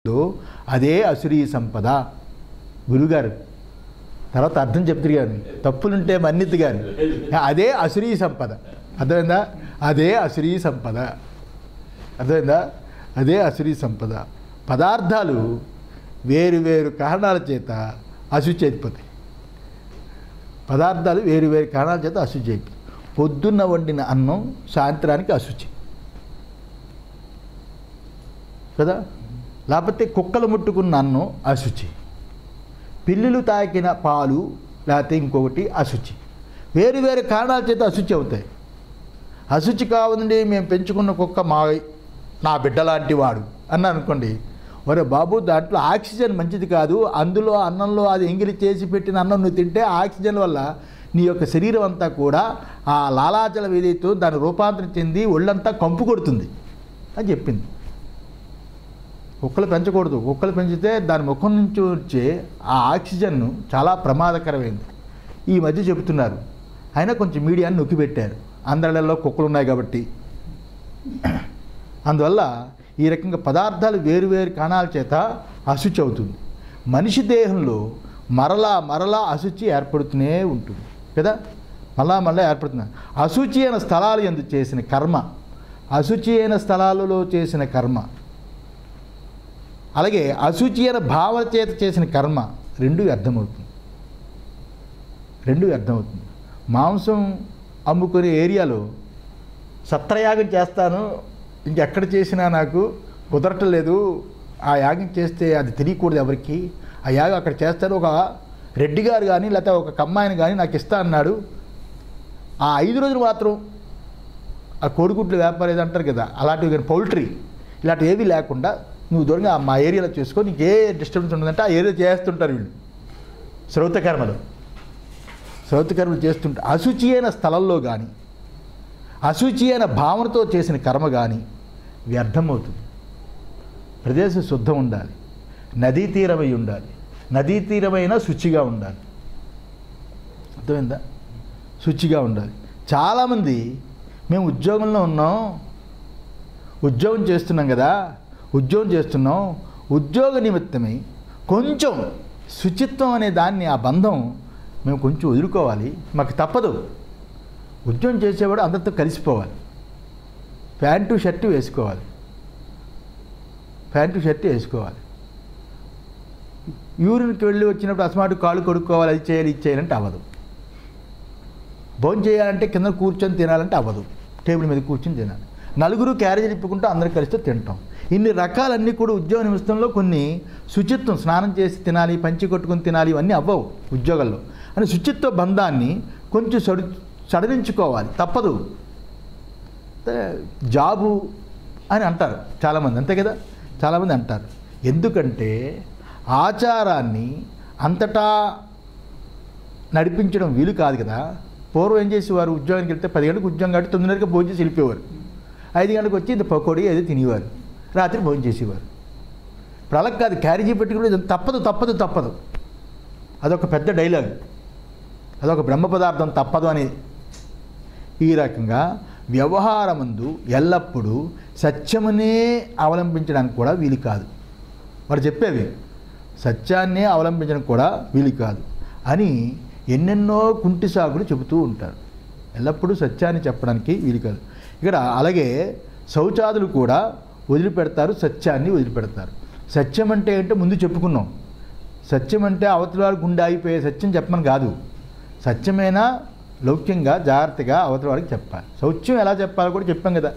అదే అసురీ సంపద గురుగారు తర్వాత అర్థం చెప్తారు కానీ తప్పులుంటే మన్నిత్ గారు అదే అసురీ సంపద అర్థమైందా అదే అసురీ సంపద అర్థమైందా అదే అసురీ సంపద పదార్థాలు వేరు వేరు కారణాల చేత అశుచి అయిపోతాయి పదార్థాలు వేరు వేరు కారణాల చేత అశుచి అయిపోతాయి పొద్దున్న వండిన అన్నం సాయంత్రానికి అశుచి కదా లేకపోతే కుక్కలు ముట్టుకున్న అన్నం అశుచి పిల్లులు తాకిన పాలు లేకపోతే ఇంకొకటి అశుచి వేరు వేరు కారణాల చేత అశుచి అవుతాయి అశుచి కావుండి మేము పెంచుకున్న కుక్క మా నా బిడ్డ లాంటి వాడు అన్న అనుకోండి ఒరే బాబు దాంట్లో ఆక్సిజన్ మంచిది కాదు అందులో అన్నంలో అది ఎంగిలి చేసి పెట్టిన అన్నం నువ్వు తింటే ఆ ఆక్సిజన్ వల్ల నీ యొక్క శరీరం అంతా కూడా ఆ లాలాచలం ఏదైతే దాని రూపాంతరం చెంది ఒళ్ళంతా కంపు కొడుతుంది అని చెప్పింది కుక్కలు పెంచకూడదు కుక్కలు పెంచితే దాని ముఖం నుంచి వచ్చే ఆ ఆక్సిజన్ చాలా ప్రమాదకరమైంది ఈ మధ్య చెబుతున్నారు అయినా కొంచెం మీడియాని నొక్కిపెట్టారు అందరిలో కుక్కలు ఉన్నాయి కాబట్టి అందువల్ల ఈ రకంగా పదార్థాలు వేరువేరు కారణాల చేత అశుచి అవుతుంది మనిషి దేహంలో మరలా మరలా అశుచి ఏర్పడుతూనే ఉంటుంది కదా మళ్ళా మళ్ళా ఏర్పడుతుంది అశుచి అయిన స్థలాలు ఎందు చేసిన కర్మ అశుచి అయిన స్థలాలలో చేసిన కర్మ అలాగే అశుచి అయిన భావన చేత చేసిన కర్మ రెండు వ్యర్థమవుతుంది రెండు వ్యర్థమవుతుంది మాంసం అమ్ముకునే ఏరియాలో సత్రయాగం చేస్తాను ఇంకెక్కడ చేసినా నాకు కుదరటం లేదు ఆ యాగం చేస్తే అది తెలియకూడదు ఎవరికి ఆ యాగం అక్కడ చేస్తాను ఒక రెడ్డి గారు కానీ లేకపోతే ఒక కమ్మాయిని కానీ నాకు ఇస్తా అన్నాడు ఆ ఐదు రోజులు మాత్రం ఆ కోడిగుడ్లు వ్యాపారం ఏదో అంటారు కదా అలాంటివి కానీ పౌల్ట్రీ ఇలాంటివి ఏవి లేకుండా నువ్వు దూరంగా మా ఏరియాలో చేసుకో నీకు ఏ డిస్టర్బెన్స్ ఉండదంటే ఆ ఏరియా చేస్తుంటారు వీళ్ళు శ్రౌతకర్మలు శ్రౌతకర్మలు చేస్తుంటారు అశుచి అయిన స్థలంలో కానీ అశుచి అయిన భావనతో చేసిన కర్మ కానీ వ్యర్థమవుతుంది ప్రదేశం శుద్ధం ఉండాలి నదీ తీరమై ఉండాలి నదీ తీరమైన శుచిగా ఉండాలి అర్థమైందా శుచిగా ఉండాలి చాలామంది మేము ఉద్యోగంలో ఉన్నాం ఉద్యోగం చేస్తున్నాం కదా ఉద్యోగం చేస్తున్నాం ఉద్యోగ నిమిత్తమై కొంచెం శుచిత్వం అనే దాన్ని ఆ బంధం మేము కొంచెం వదులుకోవాలి మాకు తప్పదు ఉద్యోగం చేసేవాడు అందరితో కలిసిపోవాలి ప్యాంటు షర్టు వేసుకోవాలి ప్యాంటు షర్టు వేసుకోవాలి యూరిన్కి వెళ్ళి వచ్చినప్పుడు అసమాటు కాళ్ళు కొడుక్కోవాలి అది చేయాలి ఇది చేయాలంటే అవ్వదు భోజనం చేయాలంటే కింద కూర్చొని తినాలంటే అవ్వదు టేబుల్ మీద కూర్చొని తినాలి నలుగురు క్యారేజీలు ఇప్పుకుంటూ అందరు కలిస్తే తింటాం ఇన్ని రకాలన్నీ కూడా ఉద్యోగ నిమిషంలో కొన్ని శుచిత్వం స్నానం చేసి తినాలి పంచి కొట్టుకుని తినాలి ఇవన్నీ అవ్వవు ఉద్యోగాల్లో అని శుచిత్వ బంధాన్ని కొంచెం సడి సడలించుకోవాలి తప్పదు అంటే జాబు అని అంటారు చాలామంది అంతే కదా చాలామంది అంటారు ఎందుకంటే ఆచారాన్ని అంతటా నడిపించడం వీలు కాదు కదా పూర్వం ఏం చేసేవారు ఉద్యోగానికి వెళ్తే పది గంటలకు ఉద్యోగం కాబట్టి తొమ్మిదిన్నరకి భోజనం చేసి వెళ్ళిపోయేవారు ఐదు గంటలకు వచ్చి ఇంత పకోడీ అది తినేవారు రాత్రి భోజనం చేసేవారు ఇప్పుడు అలా కాదు క్యారేజీ పెట్టుకుంటే ఇది తప్పదు తప్పదు తప్పదు అదొక పెద్ద డైలాగ్ అదొక బ్రహ్మ పదార్థం తప్పదు అనేది ఈ రకంగా వ్యవహారమందు ఎల్లప్పుడూ సత్యమునే అవలంబించడానికి కూడా వీలు కాదు వాడు చెప్పేవి సత్యాన్నే అవలంబించడం కూడా వీలు కాదు అని ఎన్నెన్నో కుంటి సాగులు చెబుతూ ఉంటారు ఎల్లప్పుడూ సత్యాన్ని చెప్పడానికి వీలు కాదు ఇక్కడ అలాగే శౌచాదులు కూడా వదిలిపెడతారు సత్యాన్ని వదిలిపెడతారు సత్యం అంటే ఏంటో ముందు చెప్పుకున్నాం సత్యం అంటే అవతల వారి గుండె ఆగిపోయే సత్యం చెప్పమని కాదు సత్యమైనా లౌక్యంగా జాగ్రత్తగా అవతల వాడికి చెప్పాలి సౌత్యం ఎలా చెప్పాలో కూడా చెప్పాం కదా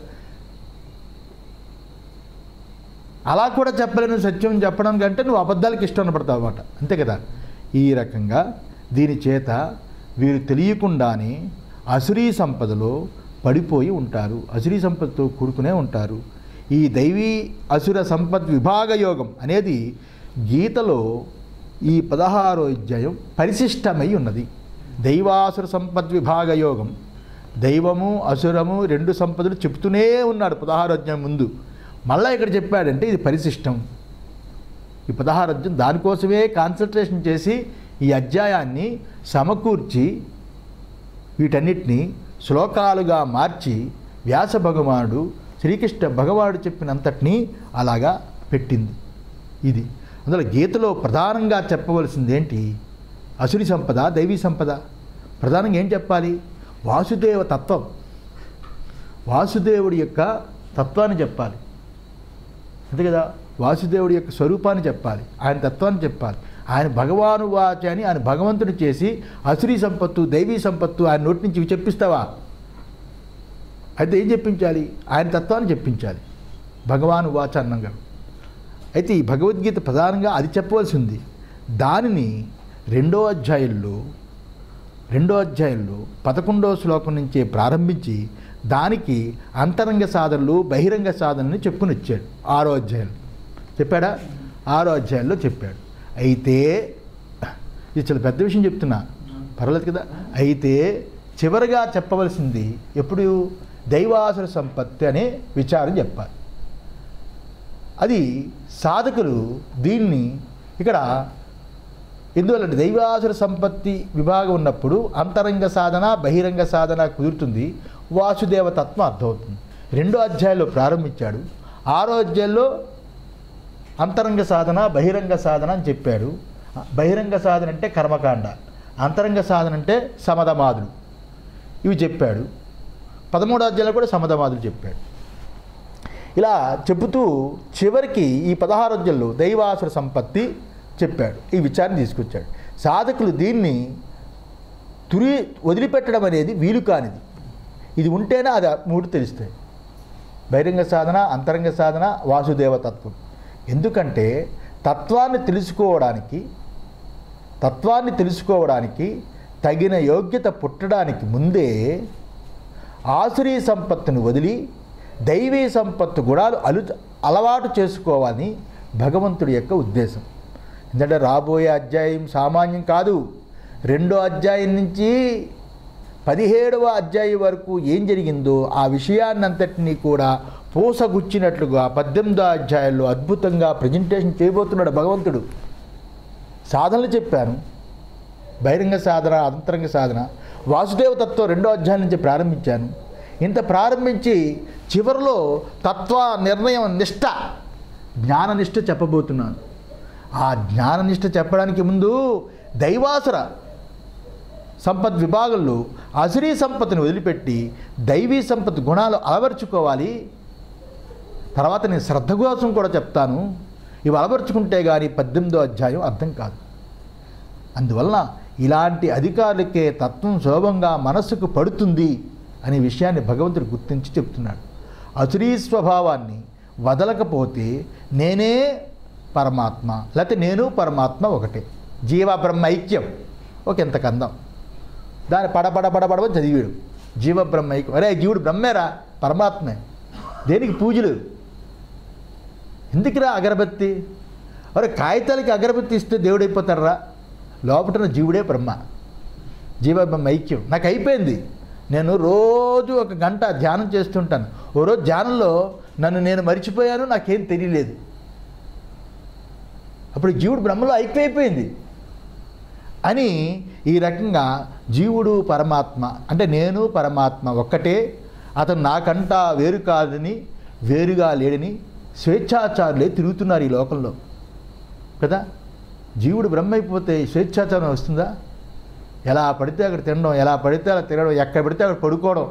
అలా కూడా చెప్పలేని సత్యం చెప్పడం కంటే నువ్వు అబద్ధాలకు ఇష్టం పడతావు అనమాట అంతే కదా ఈ రకంగా దీని చేత వీరు తెలియకుండానే అసురీ సంపదలో పడిపోయి ఉంటారు అసురీ సంపదతో కూడుకునే ఉంటారు ఈ దైవీ అసుర సంపద్ విభాగ యోగం అనేది గీతలో ఈ పదహారో అధ్యాయం పరిశిష్టమై ఉన్నది దైవాసుర సంపద్ విభాగ యోగం దైవము అసురము రెండు సంపదలు చెప్తూనే ఉన్నాడు పదహారో అధ్యాయం ముందు మళ్ళా ఇక్కడ చెప్పాడంటే ఇది పరిశిష్టం ఈ పదహారు అధ్యాయం దానికోసమే కాన్సన్ట్రేషన్ చేసి ఈ అధ్యాయాన్ని సమకూర్చి వీటన్నిటిని శ్లోకాలుగా మార్చి వ్యాస భగవానుడు శ్రీకృష్ణ భగవానుడు చెప్పినంతటినీ అలాగా పెట్టింది ఇది అందులో గీతలో ప్రధానంగా చెప్పవలసింది ఏంటి అసురి సంపద దైవీ సంపద ప్రధానంగా ఏం చెప్పాలి వాసుదేవ తత్వం వాసుదేవుడి యొక్క తత్వాన్ని చెప్పాలి అంతే కదా వాసుదేవుడి యొక్క స్వరూపాన్ని చెప్పాలి ఆయన తత్వాన్ని చెప్పాలి ఆయన భగవాను వాచ అని ఆయన భగవంతుడు చేసి అసురీ సంపత్తు దైవీ సంపత్తు ఆయన నోటి నుంచి ఇవి చెప్పిస్తావా అయితే ఏం చెప్పించాలి ఆయన తత్వాన్ని చెప్పించాలి భగవాను వాచ అన్నంగా అయితే ఈ భగవద్గీత ప్రధానంగా అది చెప్పవలసి ఉంది దానిని రెండో అధ్యాయంలో రెండో అధ్యాయంలో పదకొండో శ్లోకం నుంచే ప్రారంభించి దానికి అంతరంగ సాధనలు బహిరంగ సాధనని చెప్పుకుని వచ్చాడు ఆరో అధ్యాయంలో చెప్పాడా ఆరో అధ్యాయంలో చెప్పాడు అయితే ఇది చాలా పెద్ద విషయం చెప్తున్నా పర్వాలేదు కదా అయితే చివరిగా చెప్పవలసింది ఎప్పుడు దైవాసుర సంపత్తి అనే విచారం చెప్పాలి అది సాధకులు దీన్ని ఇక్కడ ఎందువల్లంటే దైవాసుర సంపత్తి విభాగం ఉన్నప్పుడు అంతరంగ సాధన బహిరంగ సాధన కుదురుతుంది వాసుదేవ తత్వం అర్థమవుతుంది రెండో అధ్యాయంలో ప్రారంభించాడు ఆరో అధ్యాయంలో అంతరంగ సాధన బహిరంగ సాధన అని చెప్పాడు బహిరంగ సాధన అంటే కర్మకాండ అంతరంగ సాధన అంటే సమధమాదులు ఇవి చెప్పాడు పదమూడో అధ్యాయంలో కూడా సమధమాదులు చెప్పాడు ఇలా చెబుతూ చివరికి ఈ పదహారు అధ్యాయంలో దైవాసుర సంపత్తి చెప్పాడు ఈ విచారణ తీసుకొచ్చాడు సాధకులు దీన్ని తురి వదిలిపెట్టడం అనేది వీలు కానిది ఇది ఉంటేనే అది మూడు తెలుస్తాయి బహిరంగ సాధన అంతరంగ సాధన వాసుదేవ తత్వం ఎందుకంటే తత్వాన్ని తెలుసుకోవడానికి తత్వాన్ని తెలుసుకోవడానికి తగిన యోగ్యత పుట్టడానికి ముందే ఆసురీ సంపత్తును వదిలి దైవీ సంపత్తు గుణాలు అలు అలవాటు చేసుకోవాలని భగవంతుడి యొక్క ఉద్దేశం ఎందుకంటే రాబోయే అధ్యాయం సామాన్యం కాదు రెండో అధ్యాయం నుంచి పదిహేడవ అధ్యాయం వరకు ఏం జరిగిందో ఆ విషయాన్నంతటినీ కూడా పూసగుచ్చినట్లుగా పద్దెనిమిదో అధ్యాయంలో అద్భుతంగా ప్రజెంటేషన్ చేయబోతున్నాడు భగవంతుడు సాధనలు చెప్పాను బహిరంగ సాధన అంతరంగ సాధన వాసుదేవ తత్వం రెండో అధ్యాయం నుంచి ప్రారంభించాను ఇంత ప్రారంభించి చివరిలో తత్వ నిర్ణయం నిష్ట జ్ఞాననిష్ట చెప్పబోతున్నాను ఆ జ్ఞాననిష్ట చెప్పడానికి ముందు దైవాసుర సంపత్ విభాగంలో అసురీ సంపత్తిని వదిలిపెట్టి దైవీ సంపత్ గుణాలు అలవర్చుకోవాలి తర్వాత నేను శ్రద్ధ కోసం కూడా చెప్తాను ఇవి అలవర్చుకుంటే కానీ పద్దెనిమిదో అధ్యాయం అర్థం కాదు అందువలన ఇలాంటి అధికారులకే తత్వం సులభంగా మనస్సుకు పడుతుంది అనే విషయాన్ని భగవంతుడు గుర్తించి చెప్తున్నాడు అసురీ స్వభావాన్ని వదలకపోతే నేనే పరమాత్మ లేకపోతే నేను పరమాత్మ ఒకటే జీవ బ్రహ్మ ఐక్యం ఒక ఎంత కందం దాన్ని పడపడ పడపడవ చదివాడు జీవ బ్రహ్మ ఐక్యం అరే జీవుడు బ్రహ్మేరా పరమాత్మే దేనికి పూజలు ఎందుకురా అగరబత్తి అరే కాగితాలకి అగరబత్తి ఇస్తే దేవుడు అయిపోతారా లోపట జీవుడే బ్రహ్మ జీవ బ్రహ్మ ఐక్యం నాకు అయిపోయింది నేను రోజు ఒక గంట ధ్యానం చేస్తుంటాను ఓ రోజు ధ్యానంలో నన్ను నేను మర్చిపోయాను నాకేం తెలియలేదు అప్పుడు జీవుడు బ్రహ్మలో ఐక్యమైపోయింది అని ఈ రకంగా జీవుడు పరమాత్మ అంటే నేను పరమాత్మ ఒక్కటే అతను నాకంటా వేరు కాదని వేరుగా లేడని స్వేచ్ఛాచారులే తిరుగుతున్నారు ఈ లోకంలో కదా జీవుడు బ్రహ్మ అయిపోతే స్వేచ్ఛాచారం వస్తుందా ఎలా పడితే అక్కడ తినడం ఎలా పడితే అలా తినడం ఎక్కడ పడితే అక్కడ పడుకోవడం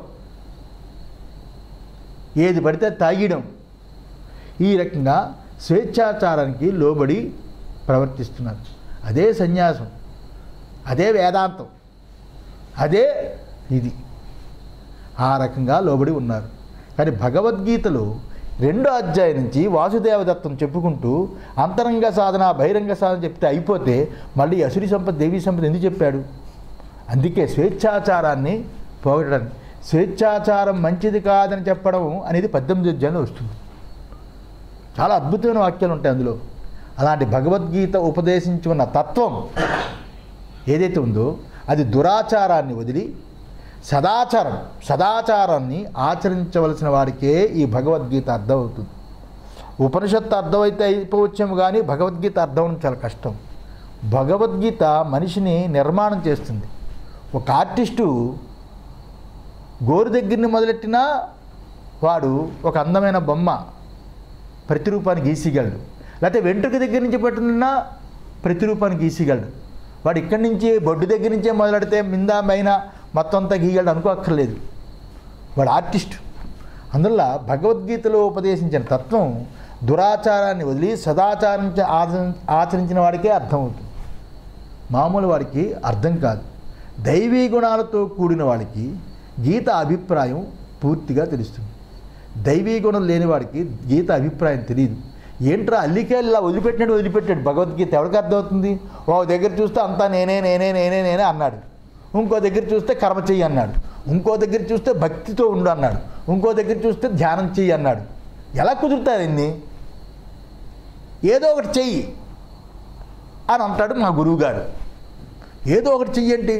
ఏది పడితే అది తాగియడం ఈ రకంగా స్వేచ్ఛాచారానికి లోబడి ప్రవర్తిస్తున్నారు అదే సన్యాసం అదే వేదాంతం అదే ఇది ఆ రకంగా లోబడి ఉన్నారు కానీ భగవద్గీతలో రెండో అధ్యాయం నుంచి వాసుదేవదత్తం చెప్పుకుంటూ అంతరంగ సాధన బహిరంగ సాధన చెప్తే అయిపోతే మళ్ళీ అసురి సంపద దేవీ సంపద ఎందుకు చెప్పాడు అందుకే స్వేచ్ఛాచారాన్ని పోగొట్టడానికి స్వేచ్ఛాచారం మంచిది కాదని చెప్పడం అనేది పద్దెనిమిది అధ్యాయంలో వస్తుంది చాలా అద్భుతమైన వాక్యాలు ఉంటాయి అందులో అలాంటి భగవద్గీత ఉపదేశించి ఉన్న తత్వం ఏదైతే ఉందో అది దురాచారాన్ని వదిలి సదాచారం సదాచారాన్ని ఆచరించవలసిన వాడికే ఈ భగవద్గీత అర్థమవుతుంది ఉపనిషత్తు అర్థమైతే అయిపోవచ్చేమో కానీ భగవద్గీత అర్థం అవడం చాలా కష్టం భగవద్గీత మనిషిని నిర్మాణం చేస్తుంది ఒక ఆర్టిస్టు గోరు దగ్గరని మొదలెట్టినా వాడు ఒక అందమైన బొమ్మ ప్రతిరూపాన్ని గీసిగలడు లేకపోతే వెంట్రుక దగ్గర నుంచి పట్టుకున్న ప్రతిరూపాన్ని గీసిగలడు వాడు ఇక్కడి నుంచి బొడ్డు దగ్గర నుంచే మొదలెడితే మిందా పైన మొత్తం అంతా గీయగలడు అనుకోక్కర్లేదు వాడు ఆర్టిస్ట్ అందువల్ల భగవద్గీతలో ఉపదేశించిన తత్వం దురాచారాన్ని వదిలి సదాచారం ఆచరించిన వాడికే అర్థమవుతుంది మామూలు వాడికి అర్థం కాదు దైవీ గుణాలతో కూడిన వాడికి గీత అభిప్రాయం పూర్తిగా తెలుస్తుంది దైవీ గుణం లేని వాడికి గీత అభిప్రాయం తెలియదు ఏంట్రా అల్లికేళ్ళు ఇలా వదిలిపెట్టినట్టు వదిలిపెట్టాడు భగవద్గీత ఎవరికి అర్థమవుతుంది ఓ దగ్గర చూస్తే అంతా నేనే నేనే నేనే నేనే అన్నాడు ఇంకో దగ్గర చూస్తే కర్మ చెయ్యి అన్నాడు ఇంకో దగ్గర చూస్తే భక్తితో ఉండు అన్నాడు ఇంకో దగ్గర చూస్తే ధ్యానం చెయ్యి అన్నాడు ఎలా కుదురుతారు ఇన్ని ఏదో ఒకటి చెయ్యి అని అంటాడు మా గురువుగారు ఏదో ఒకటి చెయ్యండి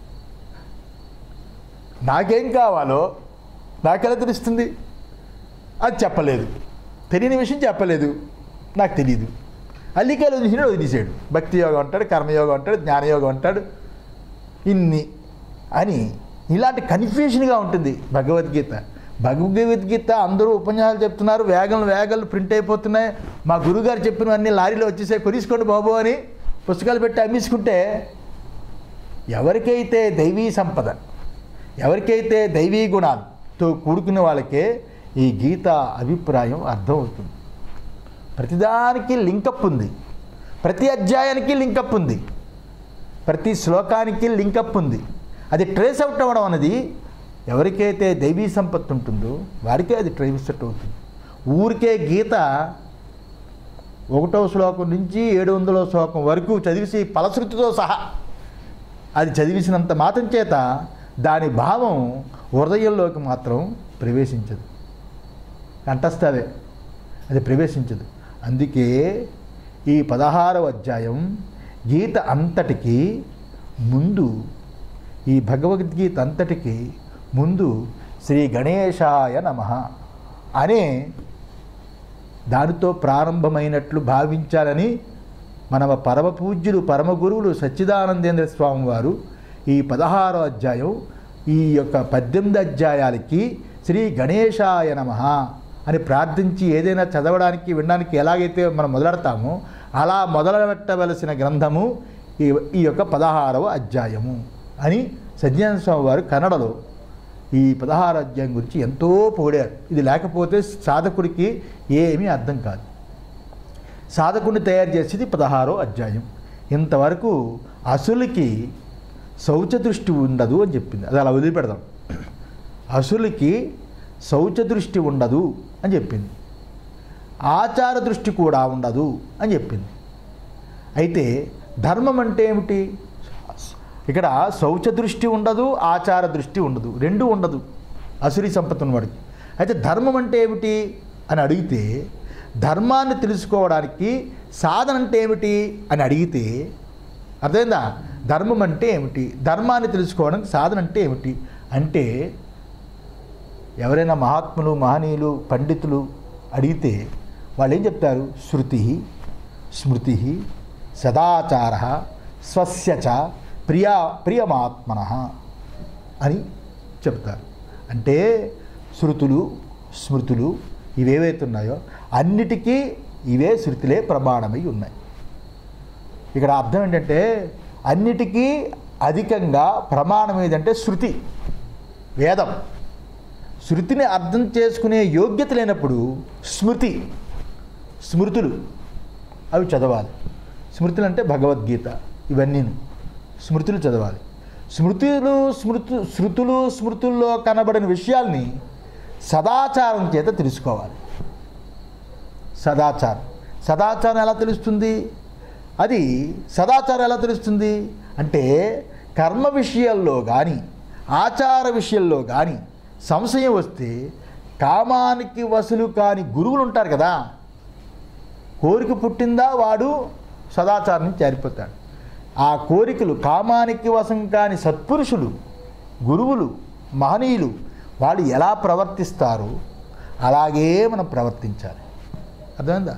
నాకేం కావాలో నాకెలా తెలుస్తుంది అది చెప్పలేదు తెలియని విషయం చెప్పలేదు నాకు తెలియదు అల్లికాయలు వదిలేసినాడు వదిలేసాడు భక్తి యోగం అంటాడు కర్మయోగం అంటాడు జ్ఞానయోగం అంటాడు ఇన్ని అని ఇలాంటి కన్ఫ్యూషన్గా ఉంటుంది భగవద్గీత భగవద్గీత అందరూ ఉపన్యాసాలు చెప్తున్నారు వేగం వేగలు ప్రింట్ అయిపోతున్నాయి మా గురుగారు చెప్పినవన్నీ లారీలో వచ్చేసాయి కొనేసుకోండి బాబు అని పుస్తకాలు పెట్టి అమ్మేసుకుంటే ఎవరికైతే దైవీ సంపద ఎవరికైతే దైవీ గుణాలతో కూడుకున్న వాళ్ళకే ఈ గీత అభిప్రాయం అర్థమవుతుంది ప్రతిదానికి లింకప్ ఉంది ప్రతి అధ్యాయానికి లింకప్ ఉంది ప్రతి శ్లోకానికి లింకప్ ఉంది అది ట్రేస్ అవుట్ అవ్వడం అనేది ఎవరికైతే దైవీ సంపత్తి ఉంటుందో వాడికే అది ట్రేస్ అవుట్ అవుతుంది ఊరికే గీత ఒకటో శ్లోకం నుంచి ఏడు వందల శ్లోకం వరకు చదివిసి ఫలశ్రుతితో సహా అది చదివిసినంత మాత్రం చేత దాని భావం హృదయంలోకి మాత్రం ప్రవేశించదు కంఠస్థవే అది ప్రవేశించదు అందుకే ఈ పదహారవ అధ్యాయం గీత అంతటికి ముందు ఈ భగవద్గీత అంతటికి ముందు శ్రీ గణేశాయ నమ అనే దానితో ప్రారంభమైనట్లు భావించాలని మన పరమ పూజ్యులు పరమ గురువులు సచ్చిదానందేంద్ర స్వామి వారు ఈ పదహారో అధ్యాయం ఈ యొక్క పద్దెనిమిది అధ్యాయాలకి శ్రీ గణేశాయ నమ అని ప్రార్థించి ఏదైనా చదవడానికి వినడానికి ఎలాగైతే మనం మొదలెడతామో అలా మొదలుపెట్టవలసిన గ్రంథము ఈ ఈ యొక్క పదహారవ అధ్యాయము అని సజ్జాన స్వామి వారు కన్నడలో ఈ పదహారు అధ్యాయం గురించి ఎంతో పొగిడారు ఇది లేకపోతే సాధకుడికి ఏమీ అర్థం కాదు సాధకుడిని తయారు చేసేది పదహారో అధ్యాయం ఇంతవరకు అసులకి శౌచ దృష్టి ఉండదు అని చెప్పింది అది అలా వదిలిపెడదాం అసులకి శౌచ దృష్టి ఉండదు అని చెప్పింది ఆచార దృష్టి కూడా ఉండదు అని చెప్పింది అయితే ధర్మం అంటే ఏమిటి ఇక్కడ శౌచ దృష్టి ఉండదు ఆచార దృష్టి ఉండదు రెండు ఉండదు అసురి సంపత్తి ఉన్నవాడికి అయితే ధర్మం అంటే ఏమిటి అని అడిగితే ధర్మాన్ని తెలుసుకోవడానికి సాధన అంటే ఏమిటి అని అడిగితే అర్థమైందా ధర్మం అంటే ఏమిటి ధర్మాన్ని తెలుసుకోవడానికి సాధన అంటే ఏమిటి అంటే ఎవరైనా మహాత్ములు మహనీయులు పండితులు అడిగితే వాళ్ళు ఏం చెప్తారు శృతి స్మృతి సదాచార స్వస్య చ ప్రియా ప్రియమాత్మన అని చెప్తారు అంటే శృతులు స్మృతులు ఇవేవైతే ఉన్నాయో అన్నిటికీ ఇవే శృతులే ప్రమాణమై ఉన్నాయి ఇక్కడ అర్థం ఏంటంటే అన్నిటికీ అధికంగా ప్రమాణం ఏదంటే శృతి వేదం శృతిని అర్థం చేసుకునే యోగ్యత లేనప్పుడు స్మృతి స్మృతులు అవి చదవాలి స్మృతులు అంటే భగవద్గీత ఇవన్నీ స్మృతులు చదవాలి స్మృతులు స్మృతు శృతులు స్మృతుల్లో కనబడిన విషయాల్ని సదాచారం చేత తెలుసుకోవాలి సదాచారం సదాచారం ఎలా తెలుస్తుంది అది సదాచారం ఎలా తెలుస్తుంది అంటే కర్మ విషయాల్లో కానీ ఆచార విషయంలో కానీ సంశయం వస్తే కామానికి వసూలు కాని గురువులు ఉంటారు కదా కోరిక పుట్టిందా వాడు సదాచారం నుంచి జారిపోతాడు ఆ కోరికలు కామానికి వశం కాని సత్పురుషులు గురువులు మహనీయులు వాళ్ళు ఎలా ప్రవర్తిస్తారో అలాగే మనం ప్రవర్తించాలి అర్థమైందా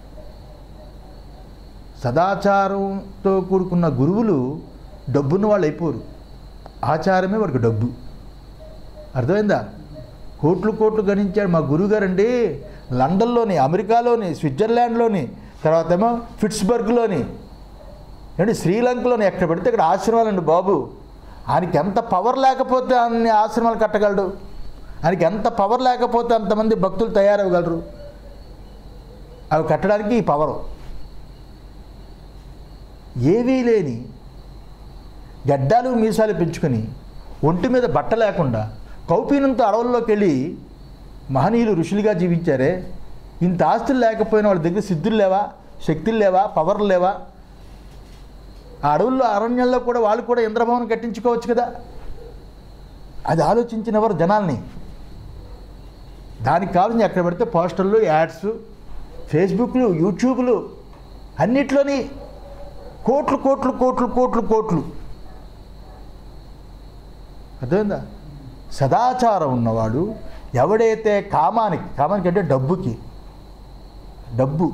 సదాచారంతో కూడుకున్న గురువులు డబ్బున్న వాళ్ళు అయిపోరు ఆచారమే వాడికి డబ్బు అర్థమైందా కోట్లు కోట్లు గణించాడు మా గురువుగారండి లండన్లోని అమెరికాలోని స్విట్జర్లాండ్లోని తర్వాత ఏమో ఫిట్స్బర్గ్లోని ఏమంటే శ్రీలంకలోని ఎక్కడ పెడితే ఇక్కడ ఆశ్రమాలండి బాబు ఆయనకి ఎంత పవర్ లేకపోతే అన్ని ఆశ్రమాలు కట్టగలడు ఆయనకి ఎంత పవర్ లేకపోతే అంతమంది భక్తులు తయారవ్వగలరు అవి కట్టడానికి ఈ పవరు ఏవీ లేని గడ్డాలు మీసాలు పెంచుకొని ఒంటి మీద బట్ట లేకుండా కౌపీనంతో అడవుల్లోకి వెళ్ళి మహనీయులు ఋషులుగా జీవించారే ఇంత ఆస్తులు లేకపోయినా వాళ్ళ దగ్గర సిద్ధులు లేవా శక్తులు లేవా పవర్లు లేవా ఆ అడవుల్లో అరణ్యంలో కూడా వాళ్ళు కూడా ఇంద్రభవనం కట్టించుకోవచ్చు కదా అది ఆలోచించినవారు జనాల్ని దానికి కావాల్సింది ఎక్కడ పెడితే పోస్టర్లు యాడ్స్ ఫేస్బుక్లు యూట్యూబ్లు అన్నిట్లోని కోట్లు కోట్లు కోట్లు కోట్లు కోట్లు అర్థమైందా సదాచారం ఉన్నవాడు ఎవడైతే కామానికి కామానికి అంటే డబ్బుకి డబ్బు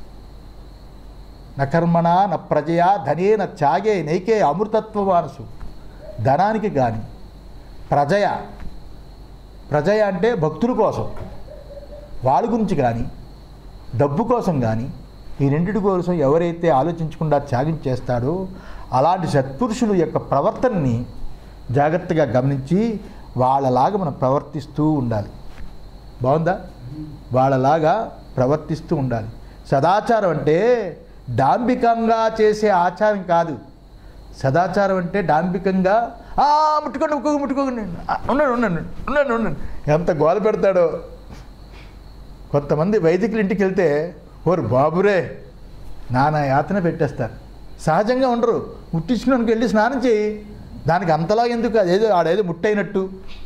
నకర్మణ న ప్రజయ ధనే న త్యాగే నైకే అమృతత్వ మానసు ధనానికి కానీ ప్రజయ ప్రజయ అంటే భక్తుల కోసం వాళ్ళ గురించి కానీ డబ్బు కోసం కానీ ఈ రెండిటి కోసం ఎవరైతే ఆలోచించకుండా త్యాగం చేస్తాడో అలాంటి సత్పురుషుల యొక్క ప్రవర్తనని జాగ్రత్తగా గమనించి వాళ్ళలాగా మనం ప్రవర్తిస్తూ ఉండాలి బాగుందా వాళ్ళలాగా ప్రవర్తిస్తూ ఉండాలి సదాచారం అంటే డాంబికంగా చేసే ఆచారం కాదు సదాచారం అంటే డాంబికంగా "ఆ, ముట్టుకోండి ముట్టుకోండి ముట్టుకోండి ఆ, ఉండండి ఉండండి ఉండండి ఉండండి ఎంత గోల పెడతాడో కొంతమంది వైదికుల ఇంటికి వెళ్తే ఓరు బాబురే నానా యాతన పెట్టేస్తారు సహజంగా ఉండరు ముట్టించుకున్నానికి వెళ్ళి స్నానం చేయి దానికి అంతలా ఎందుకు అదేదో ఆడేదో ముట్టయినట్టు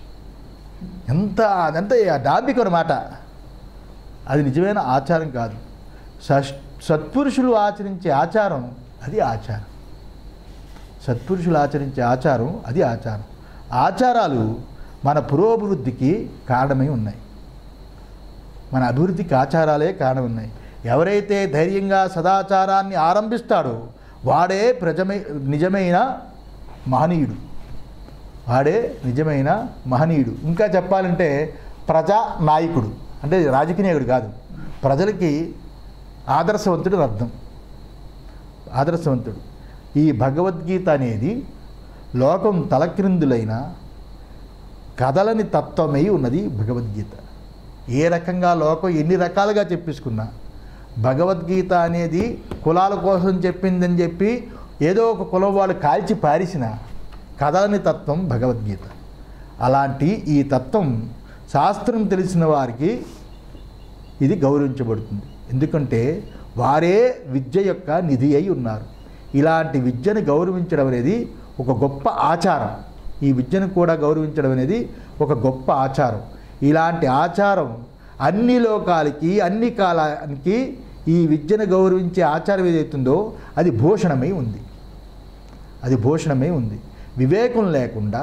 ఎంత అదంతా డాంబికం అన్నమాట అది నిజమైన ఆచారం కాదు సష్ సత్పురుషులు ఆచరించే ఆచారం అది ఆచారం సత్పురుషులు ఆచరించే ఆచారం అది ఆచారం ఆచారాలు మన పురోభివృద్ధికి కారణమై ఉన్నాయి మన అభివృద్ధికి ఆచారాలే కారణం ఉన్నాయి ఎవరైతే ధైర్యంగా సదాచారాన్ని ఆరంభిస్తాడో వాడే ప్రజమై నిజమైన మహనీయుడు వాడే నిజమైన మహనీయుడు ఇంకా చెప్పాలంటే ప్రజా నాయకుడు అంటే రాజకీయ నాయకుడు కాదు ప్రజలకి ఆదర్శవంతుడు అని అర్థం ఆదర్శవంతుడు ఈ భగవద్గీత అనేది లోకం తలక్రిందులైన కదలని తత్వమై ఉన్నది భగవద్గీత ఏ రకంగా లోకం ఎన్ని రకాలుగా చెప్పేసుకున్నా భగవద్గీత అనేది కులాల కోసం చెప్పిందని చెప్పి ఏదో ఒక కులం వాళ్ళు కాల్చి పారేసిన కదలని తత్వం భగవద్గీత అలాంటి ఈ తత్వం శాస్త్రం తెలిసిన వారికి ఇది గౌరవించబడుతుంది ఎందుకంటే వారే విద్య యొక్క నిధి అయి ఉన్నారు ఇలాంటి విద్యను గౌరవించడం అనేది ఒక గొప్ప ఆచారం ఈ విద్యను కూడా గౌరవించడం అనేది ఒక గొప్ప ఆచారం ఇలాంటి ఆచారం అన్ని లోకాలకి అన్ని కాలానికి ఈ విద్యను గౌరవించే ఆచారం ఏదైతుందో అది భూషణమై ఉంది అది భూషణమై ఉంది వివేకం లేకుండా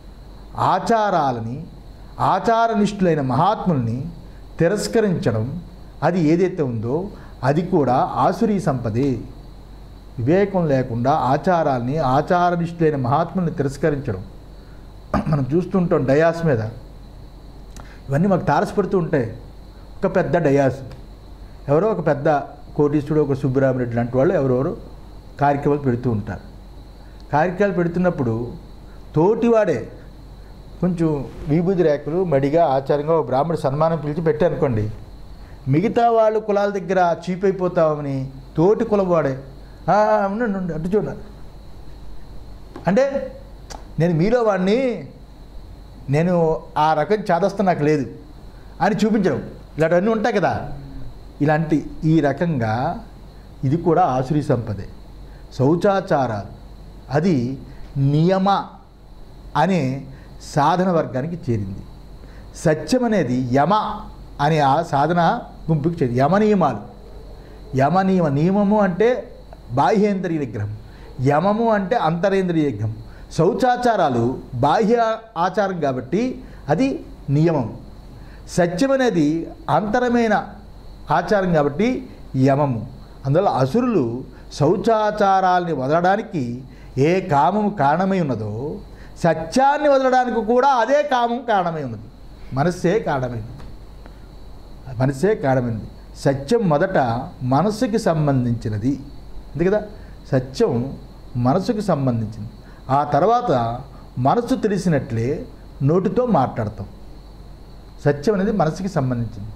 ఆచారాలని ఆచారనిష్ఠులైన మహాత్ముల్ని తిరస్కరించడం అది ఏదైతే ఉందో అది కూడా ఆసురీ సంపదే వివేకం లేకుండా ఆచారాల్ని ఆచారనిష్ఠులైన మహాత్ముల్ని తిరస్కరించడం మనం చూస్తుంటాం డయాస్ మీద ఇవన్నీ మాకు తారసపడుతూ ఉంటాయి ఒక పెద్ద డయాస్ ఎవరో ఒక పెద్ద కోటీశ్వరుడు ఒక సుబ్బరామరెడ్డి లాంటి వాళ్ళు ఎవరెవరు కార్యక్రమాలు పెడుతూ ఉంటారు కార్యక్రమాలు పెడుతున్నప్పుడు తోటివాడే కొంచెం విభూతి రేఖలు మడిగా ఆచారంగా ఒక బ్రాహ్మణ సన్మానం పిలిచి పెట్టారనుకోండి మిగతా వాళ్ళు కులాల దగ్గర చీప్ అయిపోతామని తోటి కులవాడే "ఆ, ఉండండి ఉండండి అటు చూడాలి అంటే నేను మీలో వాడిని నేను ఆ రకం చాదస్తం నాకు లేదు అని చూపించడం ఇలాంటివన్నీ ఉంటాయి కదా ఇలాంటి ఈ రకంగా ఇది కూడా ఆసురి సంపదే శౌచాచారాలు అది నియమ అనే సాధన వర్గానికి చేరింది సత్యం అనేది యమ అనే ఆ సాధన గుంపుకి చేరింది యమ నియమాలు యమ నియమ నియమము అంటే బాహ్యేంద్రియ నిగ్రహం యమము అంటే అంతరేంద్రియ నిగ్రహం శౌచాచారాలు బాహ్య ఆచారం కాబట్టి అది నియమం సత్యం అనేది అంతరమైన ఆచారం కాబట్టి యమము అందువల్ల అసురులు శౌచాచారాల్ని వదలడానికి ఏ కామము కారణమై ఉన్నదో సత్యాన్ని వదలడానికి కూడా అదే కామం కారణమై ఉన్నది మనస్సే కారణమైంది మనస్సే కారణమైంది సత్యం మొదట మనసుకి సంబంధించినది అంతే కదా సత్యం మనసుకు సంబంధించింది ఆ తర్వాత మనసు తెలిసినట్లే నోటితో మాట్లాడతాం సత్యం అనేది మనసుకి సంబంధించింది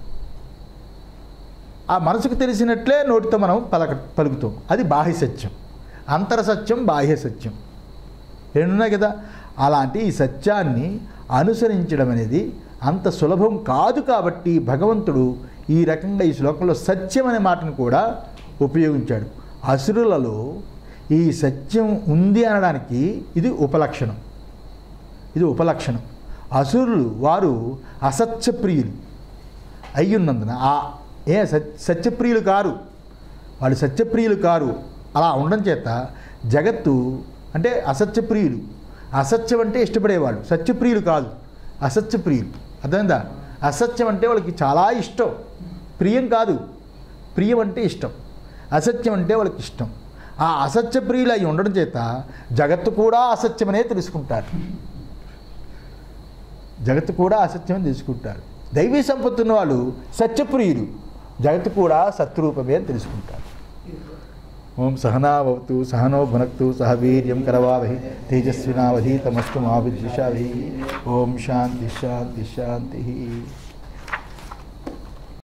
ఆ మనసుకు తెలిసినట్లే నోటితో మనం పలక పలుకుతాం అది బాహ్య సత్యం అంతర సత్యం బాహ్య సత్యం రెండున్నాయి కదా అలాంటి ఈ సత్యాన్ని అనుసరించడం అనేది అంత సులభం కాదు కాబట్టి భగవంతుడు ఈ రకంగా ఈ శ్లోకంలో సత్యం అనే మాటను కూడా ఉపయోగించాడు అసురులలో ఈ సత్యం ఉంది అనడానికి ఇది ఉపలక్షణం ఇది ఉపలక్షణం అసురులు వారు అసత్యప్రియులు అయ్యున్నందున ఆ ఏ సత్ సత్యప్రియులు కారు వాళ్ళు సత్యప్రియులు కారు అలా ఉండడం చేత జగత్తు అంటే అసత్యప్రియులు అసత్యం అంటే ఇష్టపడేవాళ్ళు సత్యప్రియులు కాదు అసత్యప్రియులు అర్థమైందా అసత్యం అంటే వాళ్ళకి చాలా ఇష్టం ప్రియం కాదు ప్రియం అంటే ఇష్టం అసత్యం అంటే వాళ్ళకి ఇష్టం ఆ అసత్యప్రియులు అయి ఉండడం చేత జగత్తు కూడా అసత్యమనే తెలుసుకుంటారు జగత్తు కూడా అసత్యం తెలుసుకుంటారు దైవీ సంపత్తి ఉన్న వాళ్ళు సత్యప్రియులు జగత్తు కూడా సత్రూపమే అని తెలుసుకుంటారు ఓం సహనావతు సహనో భునక్తు సహ వీర్యం కరవావహి తేజస్వినావధీతమస్తు మా విద్విషావహి ఓం శాంతి శాంతి శాంతి